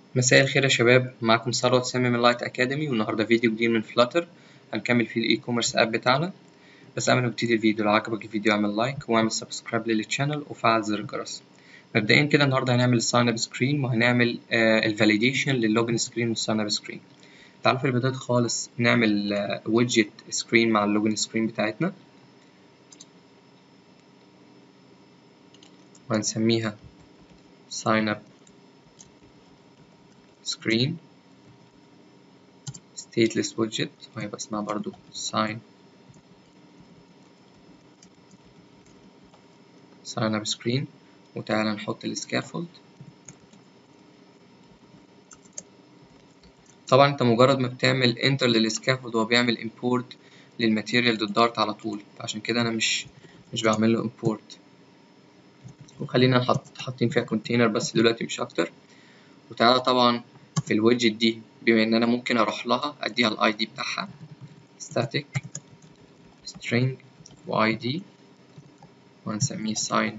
مساء الخير يا شباب معكم ثروت سامي من لايت اكاديمي والنهارده فيديو جديد من فلاتر هنكمل فيه الاي كوميرس اب بتاعنا بس قبل ما نبتدي الفيديو لو عجبك الفيديو اعمل لايك واعمل سبسكرايب للشانل وفعل زر الجرس مبدئيا كده النهارده هنعمل الساين اب سكرين وهنعمل الفاليديشن للوجن سكرين والساين اب سكرين تعالوا في البداية خالص نعمل ويدجت سكرين مع اللوجن سكرين بتاعتنا وهنسميها sign up screen stateless widget وهيبقى اسمها برضو sign sign up screen وتعالى نحط السكافولد طبعا انت مجرد ما بتعمل enter للسكافولد هو بيعمل import للماتيريال دوت دارت على طول فعشان كده انا مش مش بعمل له import وخلينا نحط حاطين فيها كونتينر بس دلوقتي مش اكتر وتعالى طبعا في الويدجت دي بما ان انا ممكن اروح لها اديها الاي دي بتاعها static string واي وهنسميه sign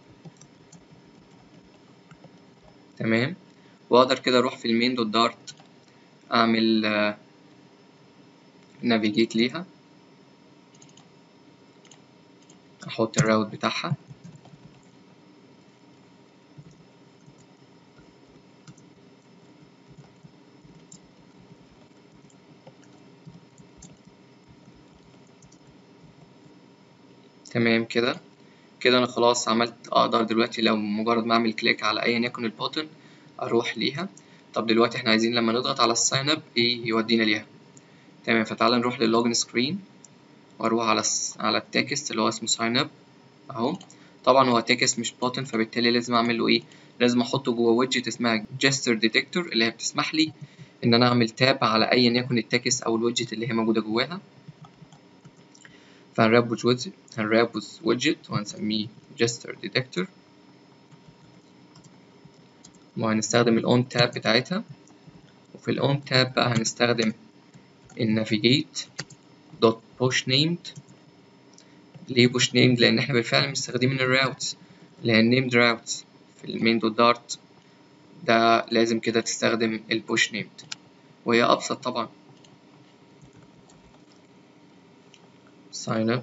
تمام واقدر كده اروح في المين دوت دارت اعمل نافيجيت ليها احط الراوت بتاعها تمام كده كده انا خلاص عملت اقدر دلوقتي لو مجرد ما اعمل كليك على ايا يكن البوتن اروح ليها طب دلوقتي احنا عايزين لما نضغط على الساين اب ايه يودينا ليها تمام فتعالى نروح للوجن سكرين واروح على على التكست اللي هو اسمه ساين اب اهو طبعا هو تكست مش بوتن فبالتالي لازم اعمل له ايه لازم احطه جوه ويدجت اسمها جستر ديتكتور اللي هي بتسمح لي ان انا اعمل تاب على ايا يكن التكست او الويدجت اللي هي موجوده جواها فهنرابط ويدجت هنرابط ويدجت وهنسميه جستر ديتكتور وهنستخدم الاون تاب بتاعتها وفي الاون تاب بقى هنستخدم النافيجيت دوت بوش نيمد ليه بوش نيمد لان احنا بالفعل مستخدمين الراوتس اللي هي النيمد راوتس في المين دوت دارت ده لازم كده تستخدم البوش نيمد وهي ابسط طبعا sign up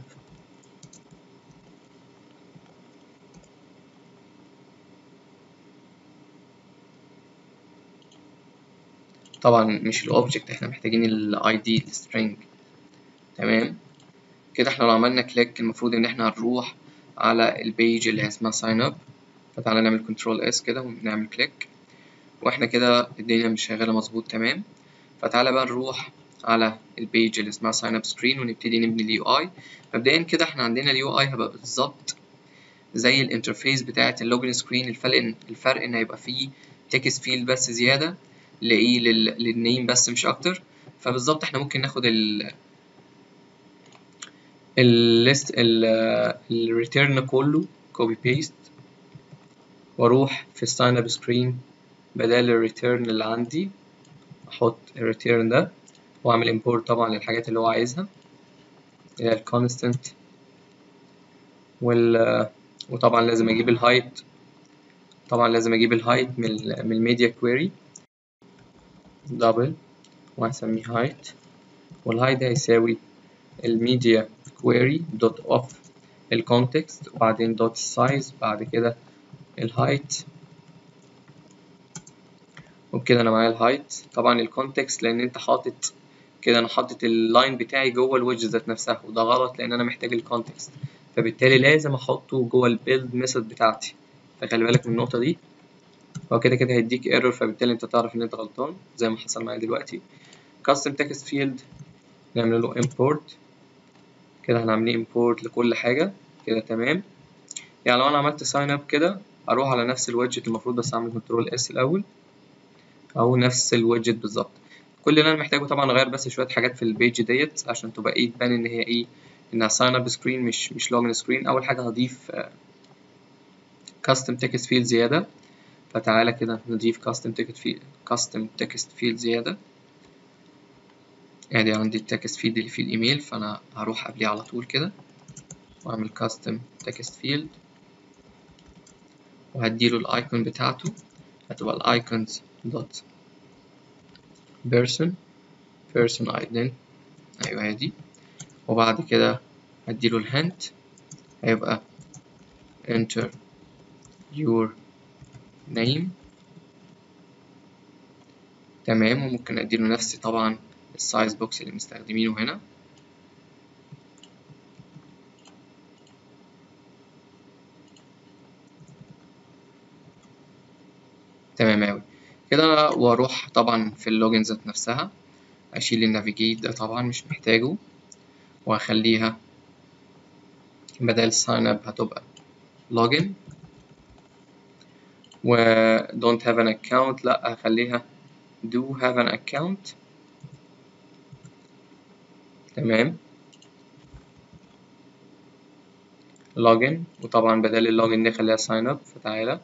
طبعا مش الاوبجكت احنا محتاجين الاي دي السترينج تمام كده احنا لو عملنا كليك المفروض ان احنا هنروح على البيج اللي اسمها sign up فتعالى نعمل كنترول اس كده ونعمل كليك واحنا كده الدنيا مش شغاله مظبوط تمام فتعالى بقى نروح على البيج اللي اسمها sign up screen ونبتدي نبني اليو اي مبدئيا كده احنا عندنا اليو اي هيبقى بالظبط زي الانترفيس بتاعة اللوجن سكرين الفرق ان الفرق ان هيبقى فيه تكست فيلد بس زيادة لايه للنيم بس مش اكتر فبالظبط احنا ممكن ناخد ال الليست الريتيرن كله كوبي بيست واروح في الساين اب سكرين بدل الريتيرن اللي عندي احط الريتيرن ده واعمل import طبعا للحاجات اللي هو عايزها اللي هي الكونستنت وال وطبعا لازم اجيب الهايت طبعا لازم اجيب الهايت من ال من الميديا كويري دبل وهسميه هايت والهايت ده هيساوي الميديا كويري دوت اوف الكونتكست وبعدين دوت السايز بعد كده الهايت وبكده انا معايا الهايت طبعا الكونتكست لان انت حاطط كده انا حاطط اللاين بتاعي جوه الويدج ذات نفسها وده غلط لان انا محتاج الكونتكست فبالتالي لازم احطه جوه البيلد ميثود بتاعتي فخلي بالك من النقطه دي هو كده كده هيديك ايرور فبالتالي انت تعرف ان انت غلطان زي ما حصل معايا دلوقتي custom text field نعمل له import كده هنعمل import لكل حاجه كده تمام يعني لو انا عملت sign up كده اروح على نفس الويدجت المفروض بس اعمل كنترول اس الاول او نفس الويدجت بالظبط كل اللي انا محتاجه طبعا اغير بس شويه حاجات في البيج ديت عشان تبقى ايه تبان ان هي ايه انها ساين اب سكرين مش مش لوجن سكرين اول حاجه هضيف كاستم تكست فيلد زياده فتعالى كده نضيف كاستم تكست فيلد كاستم تكست فيلد زياده ادي عندي التكست فيلد اللي فيه الايميل فانا هروح قبليه على طول كده واعمل كاستم تكست فيلد وهديله الايكون بتاعته هتبقى الايكونز دوت person person ident ايوه هي دي وبعد كده هديله الهنت هيبقى enter your name تمام وممكن اديله نفس طبعا السايز بوكس اللي مستخدمينه هنا تمام اوي كده واروح طبعا في اللوجن ذات نفسها اشيل النافيجيت ده طبعا مش محتاجه وهخليها بدل sign up هتبقى login و don't have an account لا هخليها do have an account تمام login وطبعا بدل اللوجن دي خليها sign up فتعالى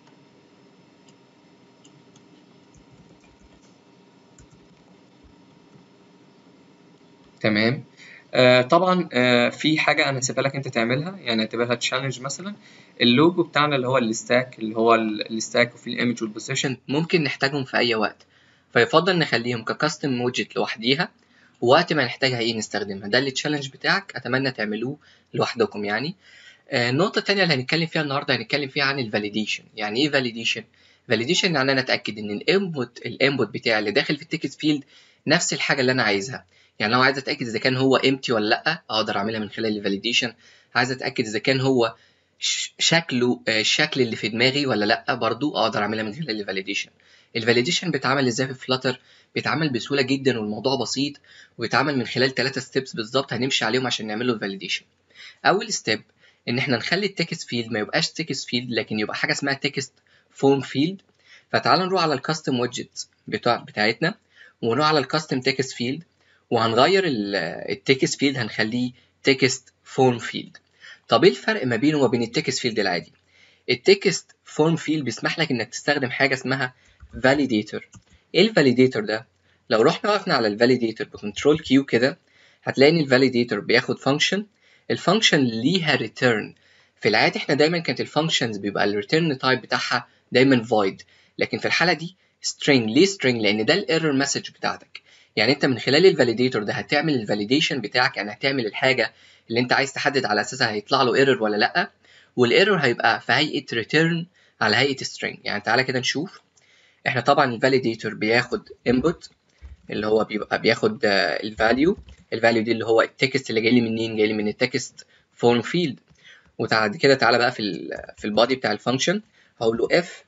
تمام آه طبعا آه في حاجة أنا هسيبها لك أنت تعملها يعني اعتبرها تشالنج مثلا اللوجو بتاعنا اللي هو الستاك اللي هو الستاك وفي الايمج والبوزيشن ممكن نحتاجهم في أي وقت فيفضل نخليهم ككاستم ويدجت لوحديها ووقت ما نحتاجها ايه نستخدمها ده التشالنج بتاعك اتمنى تعملوه لوحدكم يعني آه، النقطة التانية اللي هنتكلم فيها النهاردة هنتكلم فيها عن الفاليديشن يعني ايه فاليديشن فاليديشن يعني انا اتاكد ان الانبوت الانبوت بتاعي اللي داخل في التكست فيلد نفس الحاجة اللي انا عايزها يعني لو عايز اتاكد اذا كان هو امتي ولا لا اقدر اعملها من خلال الفاليديشن عايز اتاكد اذا كان هو ش- شكله آه، الشكل اللي في دماغي ولا لا برضو اقدر اعملها من خلال الفاليديشن الفاليديشن بيتعمل ازاي في فلاتر بيتعمل بسهوله جدا والموضوع بسيط وبيتعمل من خلال ثلاثة ستيبس بالظبط هنمشي عليهم عشان نعمل له الفاليديشن اول ستيب ان احنا نخلي التكست فيلد ما يبقاش تكست فيلد لكن يبقى حاجه اسمها تكست فورم فيلد فتعال نروح على الكاستم ويدجت بتاع بتاعتنا ونروح على الكاستم تكست فيلد وهنغير التكست فيلد هنخليه تكست فورم فيلد طب ايه الفرق ما بينه وما بين التكست فيلد العادي التكست فورم فيلد بيسمح لك انك تستخدم حاجه اسمها فاليديتور ايه الفاليديتور ده لو رحنا وقفنا على الفاليديتور بكنترول كيو كده هتلاقي ان الفاليديتور بياخد فانكشن الفانكشن ليها ريتيرن في العادي احنا دايما كانت الفانكشنز بيبقى الريتيرن تايب بتاعها دايما void لكن في الحاله دي string ليه string لان ده الايرور مسج بتاعتك يعني انت من خلال الفاليديتور ده هتعمل الفاليديشن بتاعك يعني هتعمل الحاجه اللي انت عايز تحدد على اساسها هيطلع له ايرور ولا لا والايرور هيبقى في هيئه ريتيرن على هيئه string يعني تعالى كده نشوف احنا طبعا الفاليديتور بياخد input اللي هو بيبقى بياخد الفاليو الفاليو دي اللي هو التكست اللي جاي لي منين جاي لي من التكست فورم فيلد وبعد كده تعالى بقى في ال في البادي بتاع الفانكشن هقول له اف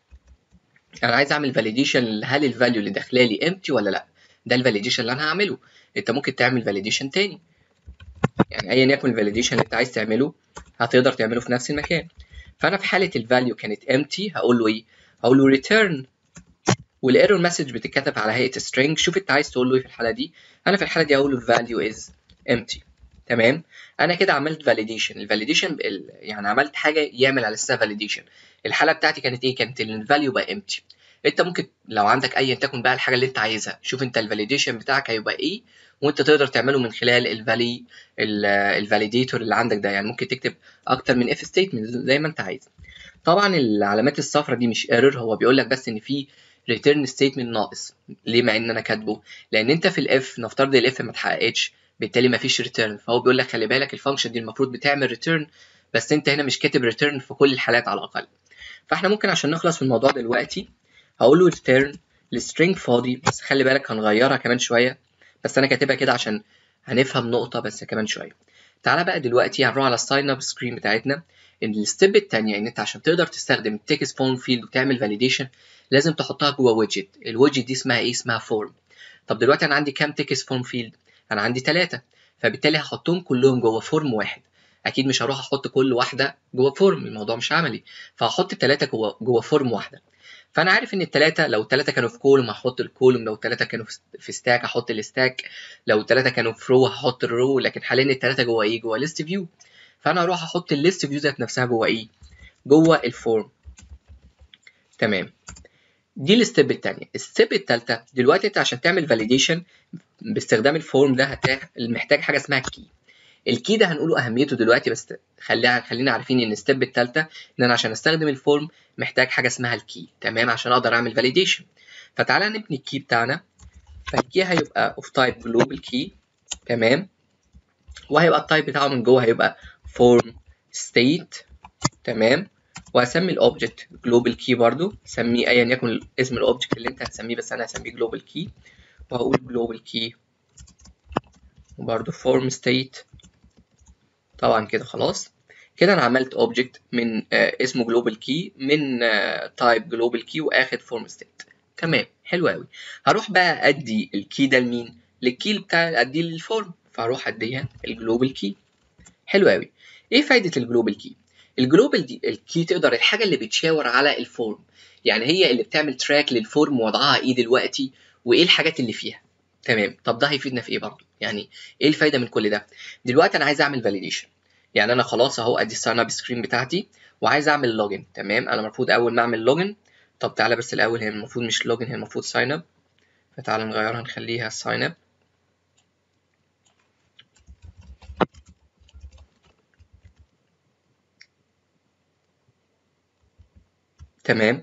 انا عايز اعمل فاليديشن هل الفاليو اللي داخله لي امتي ولا لا ده الفاليديشن اللي انا هعمله انت ممكن تعمل فاليديشن تاني يعني ايا يكن الفاليديشن اللي انت عايز تعمله هتقدر تعمله في نفس المكان فانا في حاله الفاليو كانت empty هقول له ايه هقول له return والايرور مسج بتتكتب على هيئه string شوف انت عايز تقول له ايه في الحاله دي انا في الحاله دي هقول له value is empty تمام انا كده عملت validation الفاليديشن يعني عملت حاجه يعمل على اساسها validation الحاله بتاعتي كانت ايه كانت ان الفاليو بقى empty انت ممكن لو عندك ايا تكن بقى الحاجه اللي انت عايزها شوف انت الفاليديشن بتاعك هيبقى ايه وانت تقدر تعمله من خلال الفالي الفاليديتور اللي عندك ده يعني ممكن تكتب اكتر من اف ستيتمنت زي ما انت عايز طبعا العلامات الصفراء دي مش ايرور هو بيقول لك بس ان في ريتيرن ستيتمنت ناقص ليه مع ان انا كاتبه لان انت في الاف نفترض الاف ما اتحققتش بالتالي ما فيش ريتيرن فهو بيقول لك خلي بالك الفانكشن دي المفروض بتعمل ريتيرن بس انت هنا مش كاتب ريتيرن في كل الحالات على الاقل فاحنا ممكن عشان نخلص من الموضوع دلوقتي هقول له return السترينج فاضي بس خلي بالك هنغيرها كمان شويه بس انا كاتبها كده عشان هنفهم نقطه بس كمان شويه تعالى بقى دلوقتي هنروح على الساين اب سكرين بتاعتنا ان الستيب الثانيه ان انت عشان تقدر تستخدم التكست فورم فيلد وتعمل فاليديشن لازم تحطها جوه ويدجت الويدجت دي اسمها ايه اسمها فورم طب دلوقتي انا عندي كام تكست فورم فيلد انا عندي ثلاثه فبالتالي هحطهم كلهم جوه فورم واحد اكيد مش هروح احط كل واحده جوه فورم الموضوع مش عملي فهحط الثلاثه جوه جوه فورم واحده فانا عارف ان الثلاثه لو الثلاثه كانوا في كولوم هحط الكولوم لو الثلاثه كانوا في ستاك هحط الستاك لو الثلاثه كانوا في رو هحط الرو لكن حاليا الثلاثه جوه ايه جوه ليست فيو فانا هروح احط الليست فيو ذات نفسها جوه ايه جوه الفورم تمام دي الستيب الثانيه الستيب الثالثه دلوقتي انت عشان تعمل فاليديشن باستخدام الفورم ده هتح... محتاج حاجه اسمها كي الكي ده هنقوله اهميته دلوقتي بس خلينا خلينا عارفين ان الستيب الثالثه ان انا عشان استخدم الفورم محتاج حاجه اسمها الكي تمام عشان اقدر اعمل فاليديشن فتعالى نبني الكي بتاعنا فالكي هيبقى اوف تايب جلوبال كي تمام وهيبقى التايب بتاعه من جوه هيبقى فورم ستيت تمام وهسمي الاوبجكت جلوبال كي برضو سميه ايا يكن اسم الاوبجكت اللي انت هتسميه بس انا هسميه جلوبال كي وهقول جلوبال كي وبرضو فورم ستيت طبعا كده خلاص كده انا عملت اوبجكت من آه اسمه جلوبال كي من تايب جلوبال كي واخد فورم ستيت تمام حلو قوي هروح بقى ادي الكي ده لمين للكي بتاع اديه للفورم فهروح اديها الجلوبال كي حلو قوي ايه فايده الجلوبال كي الجلوبال دي الكي تقدر الحاجه اللي بتشاور على الفورم يعني هي اللي بتعمل تراك للفورم وضعها ايه دلوقتي وايه الحاجات اللي فيها تمام طب ده هيفيدنا في ايه برضه يعني ايه الفايده من كل ده دلوقتي انا عايز اعمل فاليديشن يعني انا خلاص اهو ادي الساين اب سكرين بتاعتي وعايز اعمل لوجن تمام انا المفروض اول ما اعمل لوجن طب تعالى بس الاول هي المفروض مش لوجن هي المفروض ساين اب فتعالى نغيرها نخليها ساين اب تمام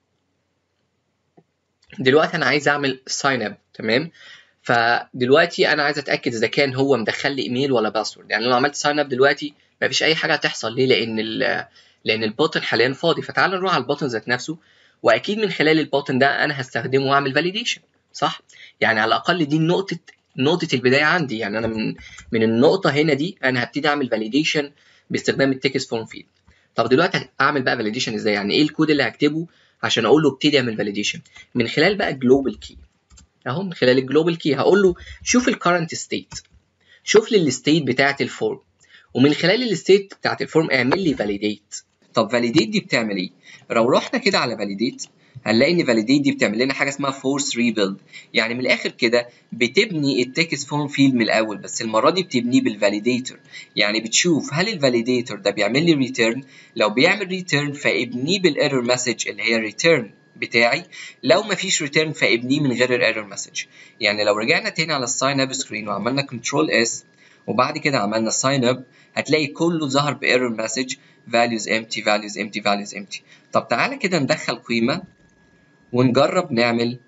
دلوقتي انا عايز اعمل ساين اب تمام فدلوقتي انا عايز اتاكد اذا كان هو مدخل لي ايميل ولا باسورد يعني لو عملت ساين اب دلوقتي مفيش اي حاجه هتحصل ليه لان ال لان البوتن حاليا فاضي فتعال نروح على البوتن ذات نفسه واكيد من خلال البوتن ده انا هستخدمه واعمل فاليديشن صح يعني على الاقل دي نقطه نقطه البدايه عندي يعني انا من من النقطه هنا دي انا هبتدي اعمل فاليديشن باستخدام التكست فورم فيلد طب دلوقتي اعمل بقى فاليديشن ازاي يعني ايه الكود اللي هكتبه عشان اقول له ابتدي اعمل فاليديشن من خلال بقى جلوبال كي اهو من خلال الجلوبال كي هقول له شوف الكرنت ستيت شوف لي الستيت بتاعه الفورم ومن خلال الستيت بتاعه الفورم اعمل لي فاليديت طب فاليديت دي بتعمل ايه لو رحنا كده على فاليديت هنلاقي ان فاليديت دي بتعمل لنا حاجه اسمها فورس ريبيلد يعني من الاخر كده بتبني التكست فورم فيلد من الاول بس المره دي بتبنيه بالفاليديتور يعني بتشوف هل الفاليديتور ده بيعمل لي ريتيرن لو بيعمل ريتيرن فابنيه بالايرور مسج اللي هي الريتيرن بتاعي لو مفيش ريتيرن فابنيه من غير الايرور مسج يعني لو رجعنا تاني على الساين اب سكرين وعملنا كنترول اس وبعد كده عملنا ساين اب هتلاقي كله ظهر بايرور مسج values empty values empty values empty طب تعالى كده ندخل قيمه ونجرب نعمل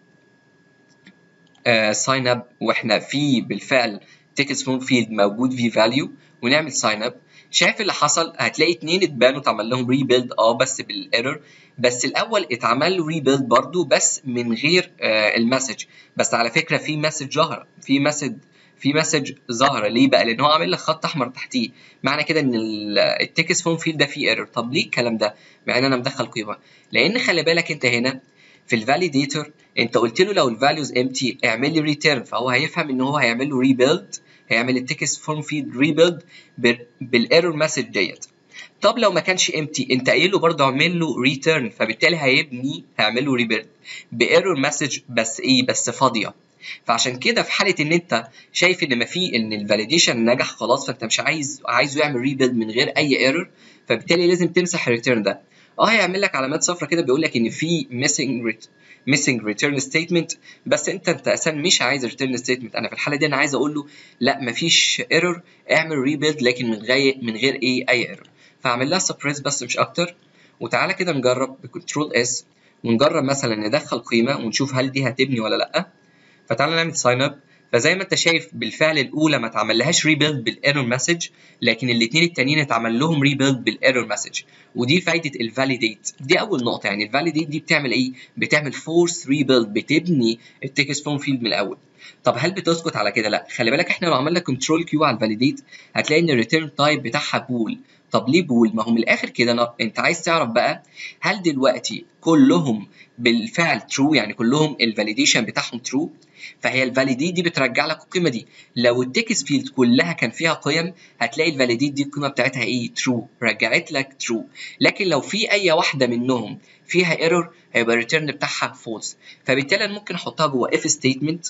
ساين uh, اب واحنا في بالفعل تكست فورم فيلد موجود فيه فاليو ونعمل ساين اب شايف اللي حصل هتلاقي اتنين اتبانوا اتعمل لهم ريبيلد اه بس بالايرور بس الاول اتعمل له ريبيلد برضو بس من غير آه المسج بس على فكره في مسج ظاهره في مسج في مسج ظاهره ليه بقى لان هو عامل لك خط احمر تحتيه معنى كده ان التكست فورم فيلد ده فيه ايرور طب ليه الكلام ده مع ان انا مدخل قيمه لان خلي بالك انت هنا في الفاليديتور انت قلت له لو الفاليوز امتي اعمل لي ريتيرن فهو هيفهم ان هو هيعمل له ريبيلد هيعمل التكست فورم فيلد ريبيلد بالايرور مسج ديت طب لو ما كانش امتي انت قايل له برضه اعمل له ريتيرن فبالتالي هيبني هيعمل له ريبيلد بايرور مسج بس ايه بس فاضيه فعشان كده في حاله ان انت شايف ان ما في ان الفاليديشن نجح خلاص فانت مش عايز عايزه يعمل ريبيلد من غير اي ايرور فبالتالي لازم تمسح الريتيرن ده اه هيعمل لك علامات صفرا كده بيقول لك ان في missing missing return statement بس انت انت اساسا مش عايز return statement انا في الحاله دي انا عايز اقول له لا مفيش ايرور اعمل ريبيلد لكن من غير من غير ايه اي ايرور فاعمل لها سبريس بس مش اكتر وتعالى كده نجرب بكنترول اس ونجرب مثلا ندخل قيمه ونشوف هل دي هتبني ولا لا فتعالى نعمل ساين اب فزي ما انت شايف بالفعل الاولى ما اتعملهاش ريبيلد بالايرور مسج لكن الاثنين التانيين اتعمل لهم ريبيلد بالايرور مسج ودي فايده الفاليديت دي اول نقطه يعني الفاليديت دي بتعمل ايه بتعمل فورس ريبيلد بتبني التكست فورم فيلد من الاول طب هل بتسكت على كده لا خلي بالك احنا لو عملنا كنترول كيو على الفاليديت هتلاقي ان الريتيرن تايب بتاعها بول طب ليه بول ما هو من الاخر كده انت عايز تعرف بقى هل دلوقتي كلهم بالفعل ترو يعني كلهم الفاليديشن بتاعهم ترو فهي الفاليديت دي بترجع لك القيمه دي لو التكست فيلد كلها كان فيها قيم هتلاقي الفاليديت دي القيمه بتاعتها ايه ترو رجعت لك ترو لكن لو في اي واحده منهم فيها ايرور هيبقى الريتيرن بتاعها فولس فبالتالي انا ممكن احطها جوه اف ستيتمنت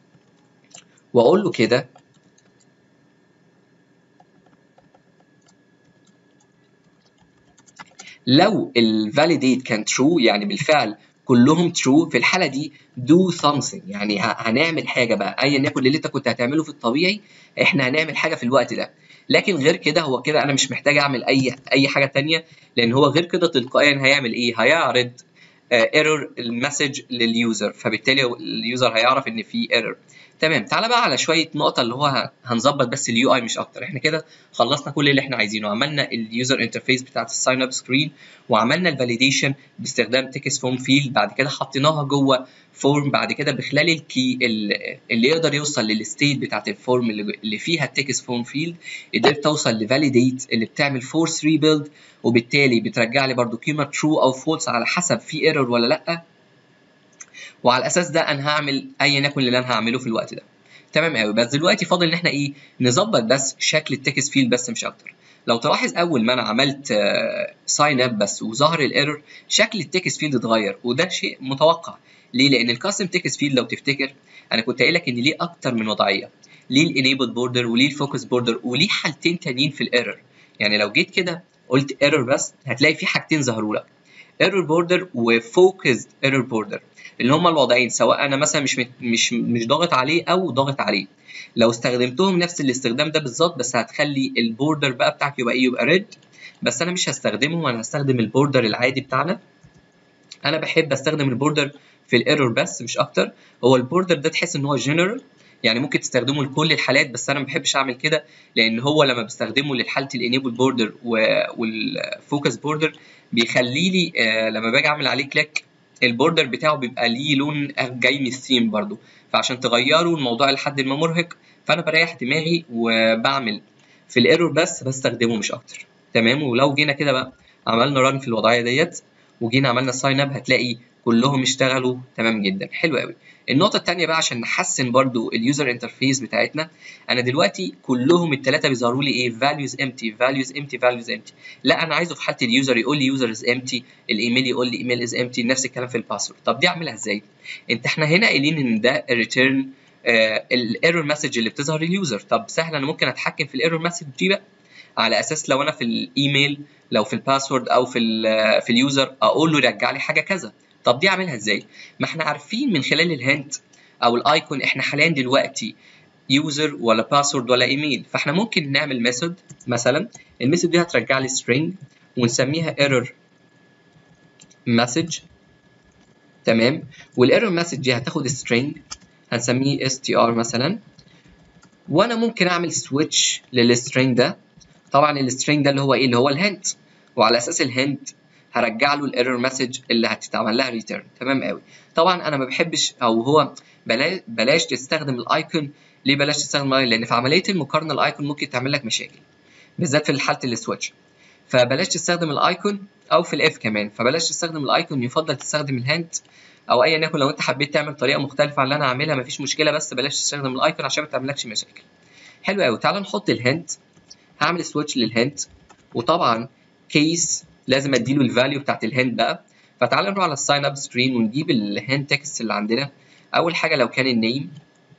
واقول له كده لو الفاليديت كان ترو يعني بالفعل كلهم ترو في الحاله دي do something يعني هنعمل حاجه بقى ايا يكن اللي انت كنت هتعمله في الطبيعي احنا هنعمل حاجه في الوقت ده لكن غير كده هو كده انا مش محتاج اعمل اي اي حاجه تانية لان هو غير كده تلقائيا هيعمل ايه هيعرض ايرور المسج لليوزر فبالتالي اليوزر هيعرف ان في ايرور تمام تعالى بقى على شويه نقطه اللي هو هنظبط بس اليو اي مش اكتر احنا كده خلصنا كل اللي احنا عايزينه عملنا اليوزر انترفيس بتاعت الساين اب سكرين وعملنا الفاليديشن باستخدام تكست فورم فيلد بعد كده حطيناها جوه فورم بعد كده بخلال الكي اللي يقدر يوصل للستيت بتاعت الفورم اللي فيها التكست فورم فيلد قدرت توصل لفاليديت اللي بتعمل فورس ريبيلد وبالتالي بترجع لي برده قيمه ترو او فولس على حسب في ايرور ولا لا وعلى الاساس ده انا هعمل ايا يكن اللي انا هعمله في الوقت ده تمام قوي بس دلوقتي فاضل ان احنا ايه نظبط بس شكل التكست فيلد بس مش اكتر لو تلاحظ اول ما انا عملت ساين اب بس وظهر الايرور شكل التكست فيلد اتغير وده شيء متوقع ليه لان الكاستم تكست فيلد لو تفتكر انا كنت قايل لك ان ليه اكتر من وضعيه ليه الانيبل بوردر وليه الفوكس بوردر وليه حالتين تانيين في الايرور يعني لو جيت كده قلت ايرور بس هتلاقي في حاجتين ظهروا لك ايرور بوردر وفوكسد ايرور بوردر اللي هما الوضعين سواء انا مثلا مش مش مش ضاغط عليه او ضاغط عليه لو استخدمتهم نفس الاستخدام ده بالظبط بس هتخلي البوردر بقى بتاعك يبقى ايه يبقى ريد بس انا مش هستخدمه انا هستخدم البوردر العادي بتاعنا انا بحب استخدم البوردر في الايرور بس مش اكتر هو البوردر ده تحس ان هو جنرال يعني ممكن تستخدمه لكل الحالات بس انا ما بحبش اعمل كده لان هو لما بستخدمه لحاله الانيبل بوردر والفوكس بوردر بيخلي لي آه لما باجي اعمل عليه كليك البوردر بتاعه بيبقى ليه لون جاي من الثيم برضو فعشان تغيروا الموضوع لحد ما مرهق فانا بريح دماغي وبعمل في الايرور بس بستخدمه مش اكتر تمام ولو جينا كده بقى عملنا ران في الوضعيه ديت وجينا عملنا ساين اب هتلاقي كلهم اشتغلوا تمام جدا حلو قوي النقطة التانية بقى عشان نحسن برضو اليوزر انترفيس بتاعتنا أنا دلوقتي كلهم التلاتة بيظهروا لي إيه values empty values empty values empty لا أنا عايزه في حالة اليوزر يقول لي user is empty الإيميل يقول لي إيميل is empty نفس الكلام في الباسورد طب دي أعملها إزاي؟ أنت إحنا هنا قايلين إن ده return الايرور مسج اللي بتظهر لليوزر طب سهل أنا ممكن أتحكم في الايرور مسج دي بقى على أساس لو أنا في الإيميل لو في الباسورد أو في ال في اليوزر أقول له رجع لي حاجة كذا طب دي اعملها ازاي؟ ما احنا عارفين من خلال الهنت او الايكون احنا حاليا دلوقتي يوزر ولا باسورد ولا ايميل فاحنا ممكن نعمل ميثود مثلا الميثود دي هترجع لي string ونسميها error message تمام والايرور مسج دي هتاخد string هنسميه str مثلا وانا ممكن اعمل switch للstring ده طبعا السترينج ده اللي هو ايه اللي هو الهنت وعلى اساس الهنت هرجع له الايرور مسج اللي هتتعمل لها ريتيرن تمام قوي طبعا انا ما بحبش او هو بلاش بلاش تستخدم الايكون ليه بلاش تستخدم الايكون لان في عمليه المقارنه الايكون ممكن تعمل لك مشاكل بالذات في حاله السويتش فبلاش تستخدم الايكون او في الاف كمان فبلاش تستخدم الايكون يفضل تستخدم الهنت او ايا يكن لو انت حبيت تعمل طريقه مختلفه عن اللي انا هعملها مفيش مشكله بس بلاش تستخدم الايكون عشان ما تعملكش مشاكل حلو قوي تعال نحط الهنت هعمل سويتش للهنت وطبعا كيس لازم اديله الفاليو بتاعت الهنت بقى فتعال نروح على الساين اب سكرين ونجيب الهنت تكست اللي عندنا اول حاجه لو كان النيم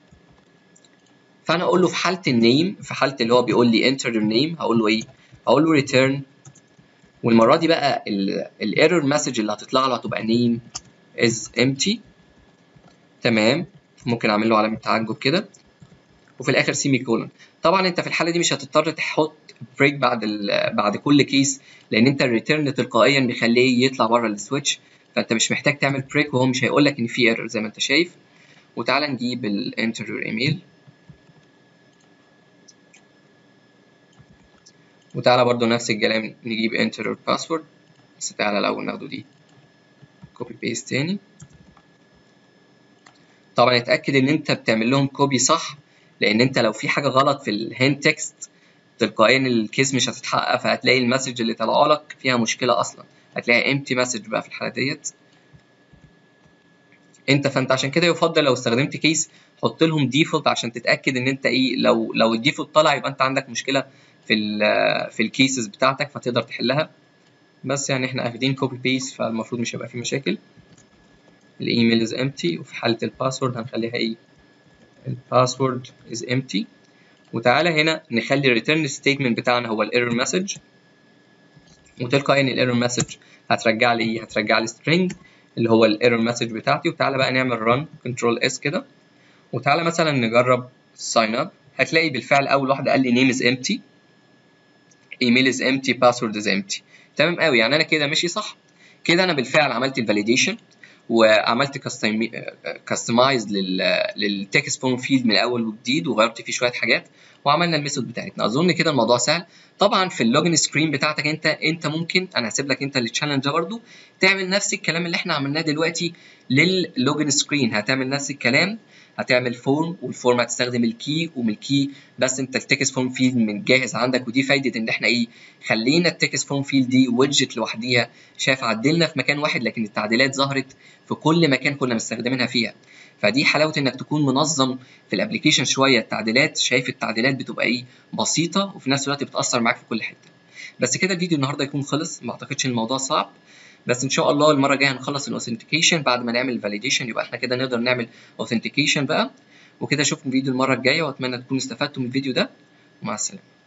فانا اقول له في حاله النيم في حاله اللي هو بيقول لي enter your name هقول له ايه هقول له return والمره دي بقى الايرور مسج اللي هتطلع له هتبقى name is empty تمام ممكن اعمل له علامه تعجب كده وفي الاخر سيمي كولون طبعا انت في الحاله دي مش هتضطر تحط بريك بعد بعد كل كيس لان انت الريتيرن تلقائيا بيخليه يطلع بره السويتش فانت مش محتاج تعمل بريك وهو مش هيقول لك ان في ايرور زي ما انت شايف وتعالى نجيب الانتر يور ايميل وتعالى برضو نفس الكلام نجيب انتر يور باسورد بس تعالى الاول ناخده دي كوبي بيست تاني طبعا اتاكد ان انت بتعمل لهم كوبي صح لان انت لو في حاجه غلط في الهند تكست تلقائيا الكيس مش هتتحقق فهتلاقي المسج اللي طالعه لك فيها مشكله اصلا هتلاقي empty مسج بقى في الحاله ديت انت فانت عشان كده يفضل لو استخدمت كيس حط لهم ديفولت عشان تتاكد ان انت ايه لو لو الديفولت طلع يبقى انت عندك مشكله في ال في الكيسز بتاعتك فتقدر تحلها بس يعني احنا اخدين كوبي بيست فالمفروض مش هيبقى في مشاكل الايميل از empty وفي حاله الباسورد هنخليها ايه الباسورد is empty وتعالى هنا نخلي الريتيرن ستيتمنت بتاعنا هو الايرور مسج وتلقائيا الايرور مسج هترجع لي ايه هترجع لي string اللي هو الايرور مسج بتاعتي وتعالى بقى نعمل run كنترول اس كده وتعالى مثلا نجرب sign up هتلاقي بالفعل اول واحده قال لي name is empty email is empty password is empty تمام قوي يعني انا كده ماشي صح كده انا بالفعل عملت الفاليديشن وعملت كاستمايز للتكست فورم فيلد من الاول وجديد وغيرت فيه شويه حاجات وعملنا الميثود بتاعتنا اظن كده الموضوع سهل طبعا في اللوجن سكرين بتاعتك انت انت ممكن انا هسيب لك انت التشالنج ده برده تعمل نفس الكلام اللي احنا عملناه دلوقتي لللوجن سكرين هتعمل نفس الكلام هتعمل فورم والفورم هتستخدم الكي ومن الكي بس انت التكست فورم فيلد من جاهز عندك ودي فايده ان احنا ايه خلينا التكست فورم فيلد دي ويدجت لوحديها شايف عدلنا في مكان واحد لكن التعديلات ظهرت في كل مكان كنا مستخدمينها فيها فدي حلاوه انك تكون منظم في الابلكيشن شويه التعديلات شايف التعديلات بتبقى ايه بسيطه وفي نفس الوقت بتاثر معاك في كل حته بس كده الفيديو النهارده يكون خلص ما اعتقدش ان الموضوع صعب بس ان شاء الله المره الجايه هنخلص الاوثنتيكيشن بعد ما نعمل الفاليديشن يبقى احنا كده نقدر نعمل اوثنتيكيشن بقى وكده اشوفكم فيديو المره الجايه واتمنى تكونوا استفدتوا من الفيديو ده ومع السلامه